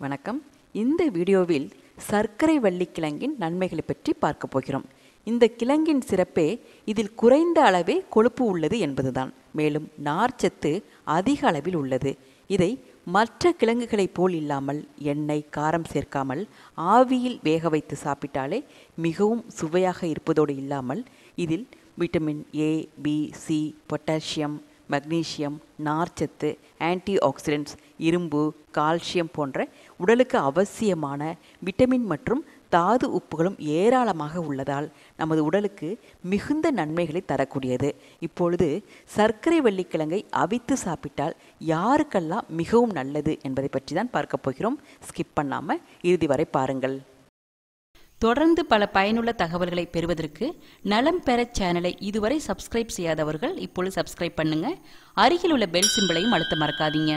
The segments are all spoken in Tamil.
வணக்கம் இந்த வீடியோவில் சர்க்கரை வள்ளிக்கிழங்கின் நன்மைகளை பற்றி பார்க்க போகிறோம் இந்த கிழங்கின் சிறப்பே இதில் குறைந்த அளவே கொழுப்பு உள்ளது என்பதுதான் மேலும் நார்ச்சத்து அதிக அளவில் உள்ளது இதை மற்ற கிழங்குகளைப் போல் இல்லாமல் எண்ணெய் காரம் சேர்க்காமல் ஆவியில் வேக வைத்து சாப்பிட்டாலே மிகவும் சுவையாக இருப்பதோடு இல்லாமல் இதில் vitamin A B C potassium magnesium நார்ச்சத்து ஆன்டி ஆக்சிடென்ட்ஸ் இரும்பு கால்சியம் போன்ற உடலுக்கு அவசியமான விட்டமின் மற்றும் தாது உப்புகளும் ஏராளமாக உள்ளதால் நமது உடலுக்கு மிகுந்த நன்மைகளை தரக்கூடியது இப்பொழுது சர்க்கரை வள்ளிக்கிழங்கை அவித்து சாப்பிட்டால் யாருக்கெல்லாம் மிகவும் நல்லது என்பதை பற்றி தான் பார்க்க போகிறோம் ஸ்கிப் பண்ணாமல் இறுதி வரை பாருங்கள் தொடர்ந்து பல பயனுள்ள தகவல்களை பெறுவதற்கு நலம் பெற சேனலை இதுவரை சப்ஸ்கிரைப் செய்யாதவர்கள் இப்பொழுது சப்ஸ்கிரைப் பண்ணுங்க அருகில் உள்ள பெல் சிம்பிளையும் அழுத்த மறக்காதீங்க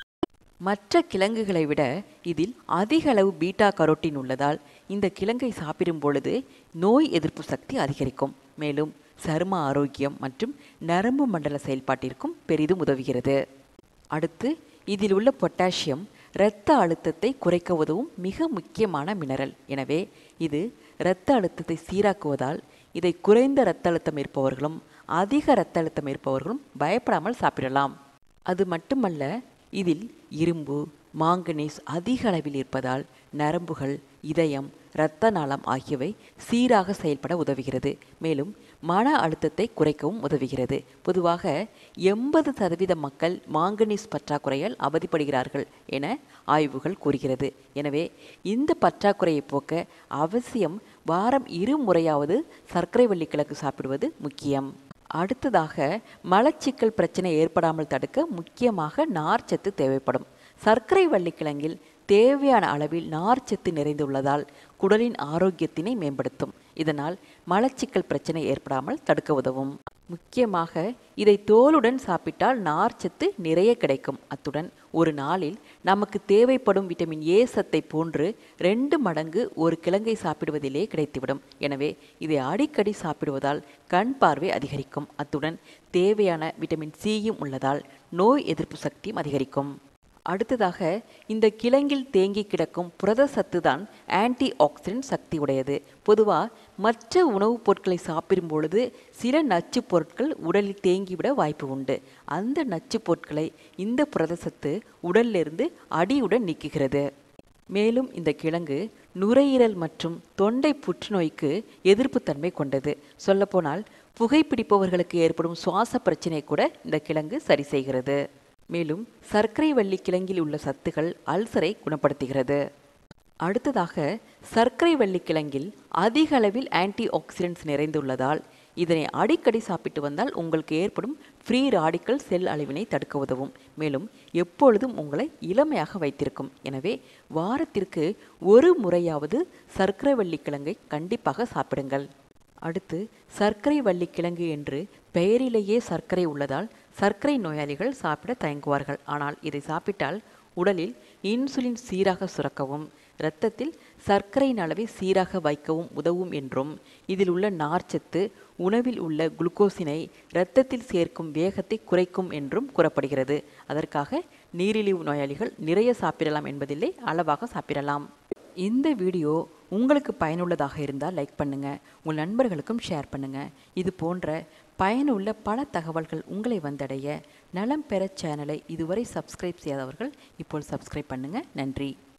மற்ற கிழங்குகளை விட இதில் அதிக அளவு பீட்டா கரோட்டின் உள்ளதால் இந்த கிழங்கை சாப்பிடும் பொழுது நோய் எதிர்ப்பு சக்தி அதிகரிக்கும் மேலும் சரும ஆரோக்கியம் மற்றும் நரம்பு மண்டல செயல்பாட்டிற்கும் பெரிதும் உதவுகிறது அடுத்து இதில் உள்ள பொட்டாசியம் இரத்த அழுத்தத்தை குறைக்க உதவும் மிக முக்கியமான மினரல் எனவே இது இரத்த அழுத்தத்தை சீராக்குவதால் இதை குறைந்த இரத்த அழுத்தம் இருப்பவர்களும் அதிக இரத்த அழுத்தம் இருப்பவர்களும் பயப்படாமல் சாப்பிடலாம் அது மட்டுமல்ல இதில் இரும்பு மாங்கனீஸ் அதிக அளவில் இருப்பதால் நரம்புகள் இதயம் இரத்த நாளம் ஆகியவை சீராக செயல்பட உதவுகிறது மேலும் மன அழுத்தத்தை குறைக்கவும் உதவுகிறது பொதுவாக எண்பது சதவீத மக்கள் மாங்கனீஸ் பற்றாக்குறையால் அவதிப்படுகிறார்கள் என ஆய்வுகள் கூறுகிறது எனவே இந்த பற்றாக்குறையை போக்க அவசியம் வாரம் இரு முறையாவது சர்க்கரை வள்ளிக்கிழங்கு சாப்பிடுவது முக்கியம் அடுத்ததாக மலச்சிக்கல் பிரச்சனை ஏற்படாமல் தடுக்க முக்கியமாக நார்ச்சத்து தேவைப்படும் சர்க்கரை வள்ளிக்கிழங்கில் தேவையான அளவில் நார்ச்சத்து நிறைந்துள்ளதால் குடலின் ஆரோக்கியத்தினை மேம்படுத்தும் இதனால் மலச்சிக்கல் பிரச்சனை ஏற்படாமல் தடுக்க உதவும் முக்கியமாக இதை தோலுடன் சாப்பிட்டால் நார்ச்சத்து நிறைய கிடைக்கும் அத்துடன் ஒரு நாளில் நமக்கு தேவைப்படும் விட்டமின் ஏ சத்தை போன்று ரெண்டு மடங்கு ஒரு கிழங்கை சாப்பிடுவதிலே கிடைத்துவிடும் எனவே இதை அடிக்கடி சாப்பிடுவதால் கண் பார்வை அதிகரிக்கும் அத்துடன் தேவையான விட்டமின் சியும் உள்ளதால் நோய் எதிர்ப்பு சக்தியும் அதிகரிக்கும் அடுத்ததாக இந்த கிழங்கில் தேங்கி கிடக்கும் புரத சத்து தான் ஆன்டி ஆக்சிடென்ட் சக்தி உடையது பொதுவாக மற்ற உணவுப் பொருட்களை சாப்பிடும் பொழுது சில நச்சுப் பொருட்கள் உடலில் தேங்கிவிட வாய்ப்பு உண்டு அந்த நச்சுப் பொருட்களை இந்த புரத சத்து உடலிலிருந்து அடியுடன் நீக்குகிறது மேலும் இந்த கிழங்கு நுரையீரல் மற்றும் தொண்டை புற்றுநோய்க்கு எதிர்ப்புத்தன்மை கொண்டது சொல்லப்போனால் புகைப்பிடிப்பவர்களுக்கு ஏற்படும் சுவாச பிரச்சனை கூட இந்த கிழங்கு சரி செய்கிறது மேலும் சர்க்கரை வள்ளி கிழங்கில் உள்ள சத்துகள் அல்சரை குணப்படுத்துகிறது அடுத்ததாக சர்க்கரை வள்ளி கிழங்கில் அதிக அளவில் ஆன்டி ஆக்சிடென்ட்ஸ் நிறைந்துள்ளதால் இதனை அடிக்கடி சாப்பிட்டு வந்தால் உங்களுக்கு ஏற்படும் ஃப்ரீ ராடிக்கல் செல் அழிவினை தடுக்க உதவும் மேலும் எப்பொழுதும் உங்களை இளமையாக வைத்திருக்கும் எனவே வாரத்திற்கு ஒரு முறையாவது சர்க்கரை வள்ளி கிழங்கை கண்டிப்பாக சாப்பிடுங்கள் அடுத்து சர்க்கரை வள்ளி கிழங்கு என்று பெயரிலேயே சர்க்கரை உள்ளதால் சர்க்கரை நோயாளிகள் சாப்பிட தயங்குவார்கள் ஆனால் இதை சாப்பிட்டால் உடலில் இன்சுலின் சீராக சுரக்கவும் இரத்தத்தில் சர்க்கரையின் அளவை சீராக வைக்கவும் உதவும் என்றும் இதில் உள்ள நார்ச்சத்து உணவில் உள்ள குளுக்கோசினை இரத்தத்தில் சேர்க்கும் வேகத்தை குறைக்கும் என்றும் கூறப்படுகிறது அதற்காக நீரிழிவு நோயாளிகள் நிறைய சாப்பிடலாம் என்பதில்லை அளவாக சாப்பிடலாம் இந்த வீடியோ உங்களுக்கு பயனுள்ளதாக இருந்தால் லைக் பண்ணுங்கள் உங்கள் நண்பர்களுக்கும் ஷேர் பண்ணுங்கள் இது போன்ற பயனுள்ள பல தகவல்கள் உங்களை வந்தடைய நலம் பெற சேனலை இதுவரை சப்ஸ்கிரைப் செய்யாதவர்கள் இப்போது சப்ஸ்கிரைப் பண்ணுங்கள் நன்றி